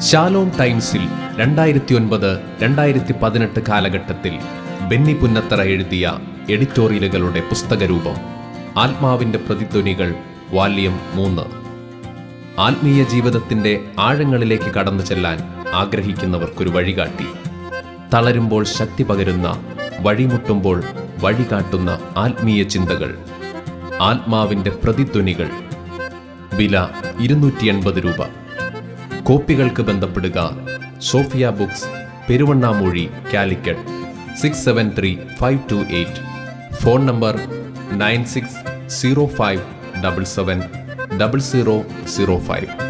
Shalom ടൈംസിൽ രണ്ടായിരത്തി ഒൻപത് രണ്ടായിരത്തി പതിനെട്ട് കാലഘട്ടത്തിൽ ബെന്നി പുന്നത്തറ എഴുതിയ എഡിറ്റോറിയലുകളുടെ പുസ്തകരൂപം ആത്മാവിന്റെ പ്രതിധ്വനികൾ വാല്യം മൂന്ന് ആത്മീയ ജീവിതത്തിന്റെ ആഴങ്ങളിലേക്ക് കടന്നു ചെല്ലാൻ ആഗ്രഹിക്കുന്നവർക്കൊരു വഴികാട്ടി തളരുമ്പോൾ ശക്തി പകരുന്ന വഴിമുട്ടുമ്പോൾ വഴികാട്ടുന്ന ആത്മീയ ചിന്തകൾ ആത്മാവിന്റെ പ്രതിധ്വനികൾ വില ഇരുന്നൂറ്റി എൺപത് രൂപ കോപ്പികൾക്ക് ബന്ധപ്പെടുക Sofia books Peruvannamuzhi Calicut six seven three five two eight phone number nine six zero five double seven double zero zero five